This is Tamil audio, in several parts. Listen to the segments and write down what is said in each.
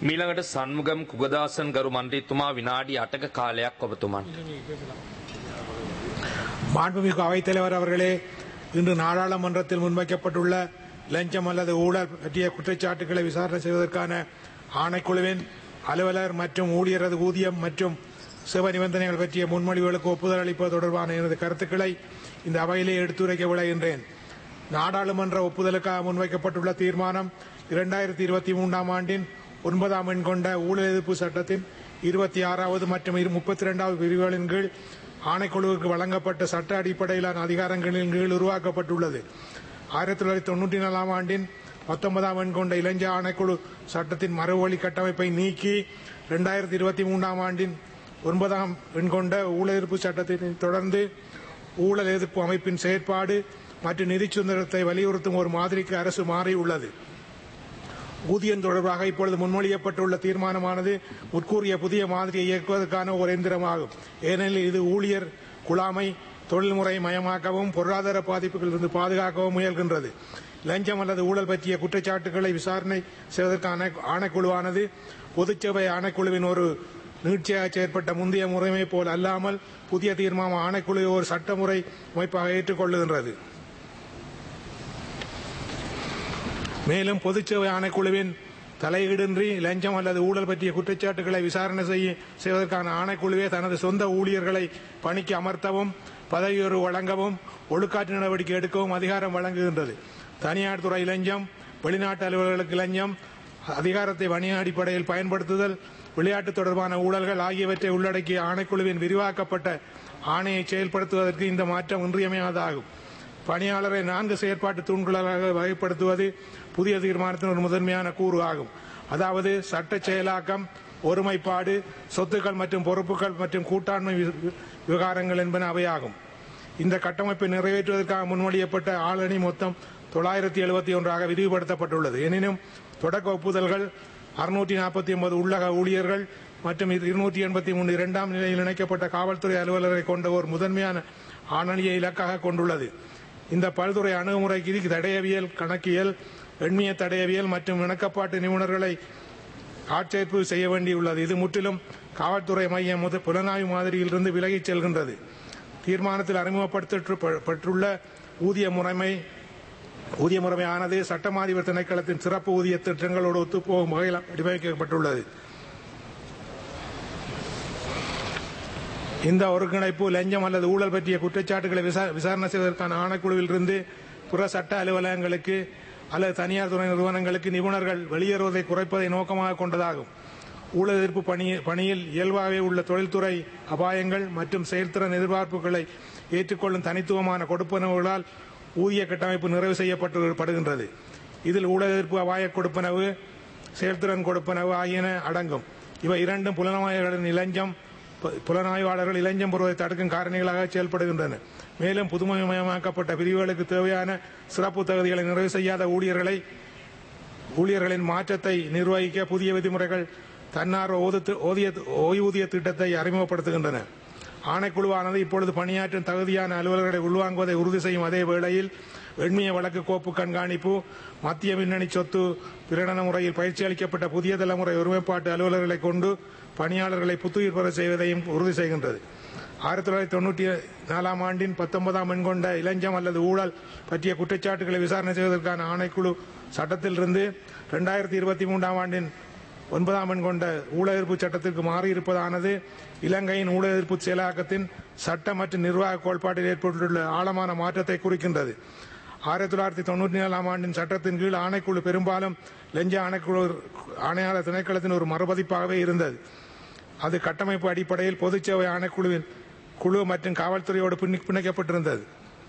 මීළඟට සන්මුගම් කුගදාසන් ගරු මන්ත්‍රීතුමා විනාඩි 8ක කාලයක් ඔබතුමන්. மாண்புமிகு அவைத்தலைவர் அவர்களே இன்று நாடாளுமன்றத்தில் முன்வைக்கப்பட்டுள்ள லஞ்சம் அல்லது ஊழல் பற்றிய குற்றச்சாட்டுகளை விசாரணை செய்வதற்கான ஆணைக்குழுவின் அலுவலர் மற்றும் ஊழியரது ஊதியம் மற்றும் சேவை நிபந்தனைகள் பற்றிய முன்மொழிவுகளுக்கு ஒப்புதல் அளிப்பது தொடர்பான எனது கருத்துக்களை இந்த அவையிலே எடுத்துரைக்க விளைகின்றேன் நாடாளுமன்ற ஒப்புதலுக்காக முன்வைக்கப்பட்டுள்ள தீர்மானம் இரண்டாயிரத்தி இருபத்தி மூன்றாம் ஆண்டின் ஒன்பதாம் எண் கொண்ட ஊழல் எதிர்ப்பு சட்டத்தின் இருபத்தி ஆறாவது மற்றும் முப்பத்தி இரண்டாவது பிரிவுகளின் கீழ் ஆணைக்குழுவுக்கு வழங்கப்பட்ட சட்ட அடிப்படையிலான அதிகாரங்களின் கீழ் உருவாக்கப்பட்டுள்ளது ஆயிரத்தி தொள்ளாயிரத்தி தொண்ணூற்றி நாலாம் ஆண்டின் பத்தொன்பதாம் எண் கொண்ட இளைஞ ஆணைக்குழு சட்டத்தின் மறுவழி கட்டமைப்பை நீக்கி இரண்டாயிரத்தி இருபத்தி மூன்றாம் ஆண்டின் ஒன்பதாம் எண் கொண்ட ஊழல் எதிர்ப்பு சட்டத்தை தொடர்ந்து ஊழல் எதிர்ப்பு அமைப்பின் செயற்பாடு மற்றும் நிதி சுதந்திரத்தை வலியுறுத்தும் ஒரு மாதிரிக்கு அரசு மாறியுள்ளது ஊதியம் தொடர்பாக இப்பொழுது முன்மொழியப்பட்டுள்ள தீர்மானமானது முற்கூறிய புதிய மாதிரியை இயக்குவதற்கான ஒரு எந்திரமாகும் ஏனெனில் இது ஊழியர் குழாமை தொழில்முறை மயமாக்கவும் பொருளாதார பாதிப்புகளிலிருந்து பாதுகாக்கவும் முயல்கின்றது லஞ்சம் அல்லது ஊழல் பற்றிய குற்றச்சாட்டுகளை விசாரணை செய்வதற்கான ஆணைக்குழுவானது பொதுச்சேவை ஆணைக்குழுவின் ஒரு நீட்சியாக செயற்பட்ட முந்தைய முறைமை போல் அல்லாமல் புதிய தீர்மானம் ஆணைக்குழு ஒரு சட்டமுறை அமைப்பாக ஏற்றுக்கொள்ளுகின்றது மேலும் பொதுச்சேவை ஆணைக்குழுவின் தலையீடின்றி லஞ்சம் அல்லது ஊழல் பற்றிய குற்றச்சாட்டுகளை விசாரணை செய்ய செய்வதற்கான ஆணைக்குழுவே தனது சொந்த ஊழியர்களை பணிக்கு அமர்த்தவும் பதவி உயர்வு வழங்கவும் ஒழுக்காற்று நடவடிக்கை எடுக்கவும் அதிகாரம் வழங்குகின்றது தனியார் துறை லஞ்சம் வெளிநாட்டு அலுவலர்களுக்கு லஞ்சம் அதிகாரத்தை வணிக அடிப்படையில் பயன்படுத்துதல் விளையாட்டு தொடர்பான ஊழல்கள் ஆகியவற்றை உள்ளடக்கிய ஆணைக்குழுவின் விரிவாக்கப்பட்ட ஆணையை செயல்படுத்துவதற்கு இந்த மாற்றம் இன்றியமையாததாகும் பணியாளரை நான்கு செயற்பாட்டு தூண்களாக வகைப்படுத்துவது புதிய தீர்மானத்தின் ஒரு முதன்மையான கூறு ஆகும் அதாவது சட்ட செயலாக்கம் ஒருமைப்பாடு சொத்துக்கள் மற்றும் பொறுப்புகள் மற்றும் கூட்டாண்மை விவகாரங்கள் என்பன அவையாகும் இந்த கட்டமைப்பை நிறைவேற்றுவதற்காக முன்மொழியப்பட்ட ஆளணி மொத்தம் தொள்ளாயிரத்தி எழுபத்தி ஒன்றாக விரிவுபடுத்தப்பட்டுள்ளது எனினும் தொடக்க ஒப்புதல்கள் அறுநூற்றி நாற்பத்தி ஒன்பது உள்ளக ஊழியர்கள் மற்றும் இருநூற்றி எண்பத்தி மூன்று இரண்டாம் நிலையில் இணைக்கப்பட்ட காவல்துறை அலுவலரை கொண்ட ஒரு முதன்மையான ஆணணியை இலக்காக கொண்டுள்ளது இந்த பல்துறை அணுகுமுறைக்கு தடயவியல் கணக்கியல் எண்ணிய தடயவியல் மற்றும் இணக்கப்பாட்டு நிபுணர்களை ஆட்சேர்ப்பு செய்ய வேண்டியுள்ளது இது முற்றிலும் காவல்துறை மையம் முதல் புலனாய்வு மாதிரியிலிருந்து விலகிச் செல்கின்றது தீர்மானத்தில் அறிமுகப்படுத்தப்பட்டுள்ள ஊதிய முறைமை ஊதிய முறைமையானது சட்டமாதிபர் திணைக்களத்தின் சிறப்பு ஊதிய திட்டங்களோடு ஒத்துப்போகும் வகையில் வடிவமைக்கப்பட்டுள்ளது இந்த ஒருங்கிணைப்பு லஞ்சம் அல்லது ஊழல் பற்றிய குற்றச்சாட்டுகளை விசாரணை செய்வதற்கான ஆணைக்குழுவில் இருந்து புற சட்ட அலுவலகங்களுக்கு அல்லது தனியார் துறை நிறுவனங்களுக்கு நிபுணர்கள் வெளியேறுவதை குறைப்பதை நோக்கமாக கொண்டதாகும் ஊழல் எதிர்ப்பு பணி பணியில் இயல்பாகவே உள்ள தொழில்துறை அபாயங்கள் மற்றும் செயல்திறன் எதிர்பார்ப்புகளை ஏற்றுக்கொள்ளும் தனித்துவமான கொடுப்பனவுகளால் ஊதிய கட்டமைப்பு நிறைவு செய்யப்படுகின்றது இதில் ஊழல் எதிர்ப்பு அபாய கொடுப்பனவு செயல்திறன் கொடுப்பனவு ஆகியன அடங்கும் இவை இரண்டும் புலனாய்வாளர்களின் இளஞ்சம் புலனாய்வாளர்கள் இளஞ்சம் பெறுவதை தடுக்கும் காரணிகளாக செயல்படுகின்றன மேலும் புதுமைமயமாக்கப்பட்ட பிரிவுகளுக்கு தேவையான சிறப்பு தகுதிகளை நிறைவு செய்யாத ஊழியர்களை ஊழியர்களின் மாற்றத்தை நிர்வகிக்க புதிய விதிமுறைகள் தன்னார்வ ஓய்வூதிய திட்டத்தை அறிமுகப்படுத்துகின்றன ஆணைக்குழுவானது இப்பொழுது பணியாற்றும் தகுதியான அலுவலர்களை உள்வாங்குவதை உறுதி செய்யும் அதே வேளையில் எண்ணிய வழக்கு கோப்பு கண்காணிப்பு மத்திய மின்னணி சொத்து பிரகடன முறையில் பயிற்சி அளிக்கப்பட்ட புதிய தலைமுறை ஒருமைப்பாட்டு அலுவலர்களை கொண்டு பணியாளர்களை புத்துயிர் பெற செய்வதையும் உறுதி செய்கின்றது ஆயிரத்தி தொள்ளாயிரத்தி தொண்ணூற்றி நாலாம் ஆண்டின் பத்தொன்பதாம் எண் கொண்ட இளஞ்சம் அல்லது ஊழல் பற்றிய குற்றச்சாட்டுகளை விசாரணை செய்வதற்கான ஆணைக்குழு சட்டத்திலிருந்து இரண்டாயிரத்தி இருபத்தி மூன்றாம் ஆண்டின் ஒன்பதாம் எண் கொண்ட ஊழல் எதிர்ப்பு சட்டத்திற்கு மாறியிருப்பதானது இலங்கையின் ஊழல் எதிர்ப்பு செயலாக்கத்தின் சட்ட மற்றும் நிர்வாக கோட்பாட்டில் ஏற்பட்டுள்ள ஆழமான மாற்றத்தை குறிக்கின்றது ஆயிரத்தி தொள்ளாயிரத்தி தொண்ணூற்றி நாலாம் ஆண்டின் சட்டத்தின் கீழ் ஆணைக்குழு பெரும்பாலும் லஞ்ச ஆணைக்குழு ஆணையாளர் திணைக்களத்தின் ஒரு மறுபதிப்பாகவே இருந்தது அது கட்டமைப்பு அடிப்படையில் பொதுச்சேவை ஆணைக்குழுவின் குழு மற்றும் காவல்துறையோடு பிணைக்கப்பட்டிருந்தது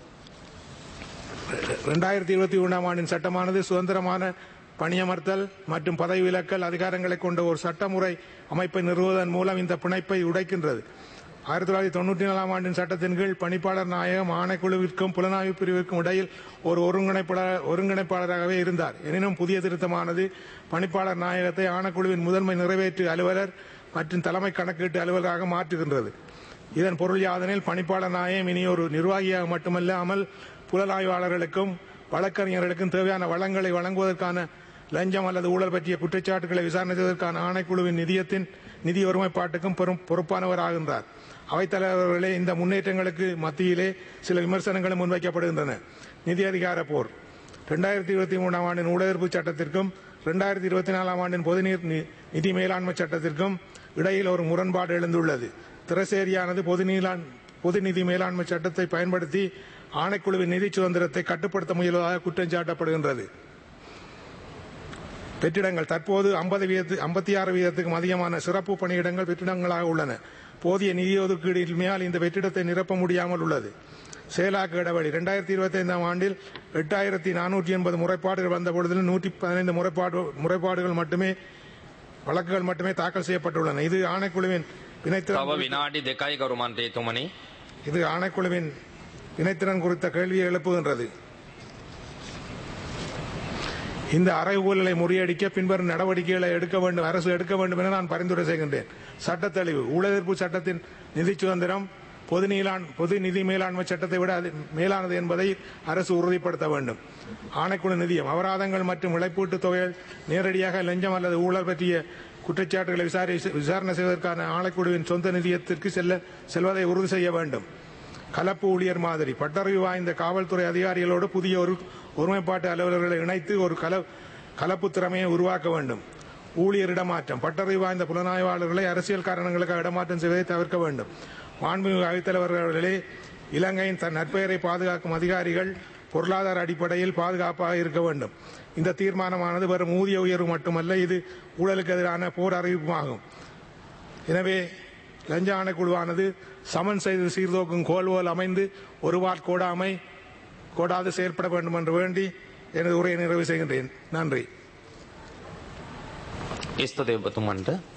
இரண்டாயிரத்தி இருபத்தி ஒன்றாம் ஆண்டின் சட்டமானது சுதந்திரமான பணியமர்த்தல் மற்றும் பதவி விலக்கல் அதிகாரங்களை கொண்ட ஒரு சட்டமுறை அமைப்பை நிறுவுவதன் மூலம் இந்த பிணைப்பை உடைக்கின்றது ஆயிரத்தி தொள்ளாயிரத்தி தொண்ணூற்றி நாலாம் ஆண்டின் சட்டத்தின் கீழ் பணிப்பாளர் நாயகம் ஆணைக்குழுவிற்கும் புலனாய்வு பிரிவிற்கும் இடையில் ஒரு ஒருங்கிணைப்பாளர் ஒருங்கிணைப்பாளராகவே இருந்தார் எனினும் புதிய திருத்தமானது பணிப்பாளர் நாயகத்தை ஆணைக்குழுவின் முதன்மை நிறைவேற்று அலுவலர் மற்றும் தலைமை கணக்கீட்டு அலுவலராக மாற்றுகின்றது இதன் பொருள் யாதெனில் பணிப்பாளர் நாயகம் இனி ஒரு நிர்வாகியாக மட்டுமல்லாமல் புலனாய்வாளர்களுக்கும் வழக்கறிஞர்களுக்கும் தேவையான வளங்களை வழங்குவதற்கான லஞ்சம் அல்லது ஊழல் பற்றிய குற்றச்சாட்டுகளை விசாரணை செய்வதற்கான ஆணைக்குழுவின் நிதியத்தின் நிதி ஒருமைப்பாட்டுக்கும் பெரும் பொறுப்பானவராகின்றார் அவைத்தலைவர்களே இந்த முன்னேற்றங்களுக்கு மத்தியிலே சில விமர்சனங்களும் முன்வைக்கப்படுகின்றன நிதி அதிகார போர் இரண்டாயிரத்தி இருபத்தி மூணாம் ஆண்டின் ஊழலெதிர்ப்பு சட்டத்திற்கும் இரண்டாயிரத்தி இருபத்தி நாலாம் ஆண்டின் பொதுநீர் நி- நிதி மேலாண்மை சட்டத்திற்கும் இடையில் ஒரு முரண்பாடு எழுந்துள்ளது திரசேரியானது பொது நீலான் பொது நிதி மேலாண்மை சட்டத்தை பயன்படுத்தி ஆணைக்குழுவின் நிதி சுதந்திரத்தை கட்டுப்படுத்த முயல்வதாக குற்றம் சாட்டப்படுகின்றது வெற்றிடங்கள் தற்போது ஐம்பது வீதத்து ஐம்பத்தி ஆறு வீதத்துக்கும் அதிகமான சிறப்பு பணியிடங்கள் வெற்றிடங்களாக உள்ளன போதிய நிதி ஒதுக்கீடு மேல் இந்த வெற்றிடத்தை நிரப்ப முடியாமல் உள்ளது செயலாக்க இடைவெளி இரண்டாயிரத்தி இருபத்தி ஐந்தாம் ஆண்டில் எட்டாயிரத்தி நானூற்றி எண்பது முறைப்பாடுகள் வந்த பொழுதிலும் நூற்றி பதினைந்து முறைப்பாடு முறைப்பாடுகள் மட்டுமே வழக்குகள் மட்டுமே தாக்கல் செய்யப்பட்டுள்ளன இது ஆணைக்குழுவின் තව வினைத்திறன் විනාඩි දෙකයි ගරු මන්ත්‍රීතුමනි. இது ஆணைக்குழுவின் வினைத்திறன் குறித்த கேள்வியை எழுப்புகின்றது இந்த அறைகூலலை முறியடிக்க பின்வரும் நடவடிக்கைகளை எடுக்க வேண்டும் அரசு எடுக்க வேண்டும் என நான் பரிந்துரை செய்கின்றேன் சட்ட தெளிவு ஊழலெதிர்ப்பு சட்டத்தின் நிதி சுதந்திரம் பொது நீலான் பொது நிதி மேலாண்மை சட்டத்தை விட அது மேலானது என்பதை அரசு உறுதிப்படுத்த வேண்டும் ஆணைக்குழு நிதியம் அபராதங்கள் மற்றும் இழப்பீட்டுத் தொகைகள் நேரடியாக லஞ்சம் அல்லது ஊழல் பற்றிய குற்றச்சாட்டுகளை விசாரி விசாரணை செய்வதற்கான ஆணைக்குழுவின் சொந்த நிதியத்திற்கு செல்ல செல்வதை உறுதி செய்ய வேண்டும் கலப்பு ஊழியர் மாதிரி பட்டறிவு வாய்ந்த காவல்துறை அதிகாரிகளோடு புதிய ஒரு ஒருமைப்பாட்டு அலுவலர்களை இணைத்து ஒரு கல கலப்பு திறமையை உருவாக்க வேண்டும் ஊழியர் இடமாற்றம் பட்டறிவு வாய்ந்த புலனாய்வாளர்களை அரசியல் காரணங்களுக்காக இடமாற்றம் செய்வதை தவிர்க்க வேண்டும் மாண்புமிகு அவைத்தலைவர்களே இலங்கையின் தன் நற்பெயரை பாதுகாக்கும் அதிகாரிகள் பொருளாதார அடிப்படையில் பாதுகாப்பாக இருக்க வேண்டும் இந்த தீர்மானமானது வெறும் ஊதிய உயர்வு மட்டுமல்ல இது ஊழலுக்கு எதிரான போர் அறிவிப்புமாகும் எனவே லஞ்ச ஆணைக்குழுவானது சமன் செய்து சீர்தூக்கும் கோல்வோல் அமைந்து ஒரு வாட் கோடாமை கோடாது செயல்பட வேண்டும் என்று வேண்டி எனது உரையை நிறைவு செய்கின்றேன் நன்றி ස්තුතියි ඔබතුමන්ට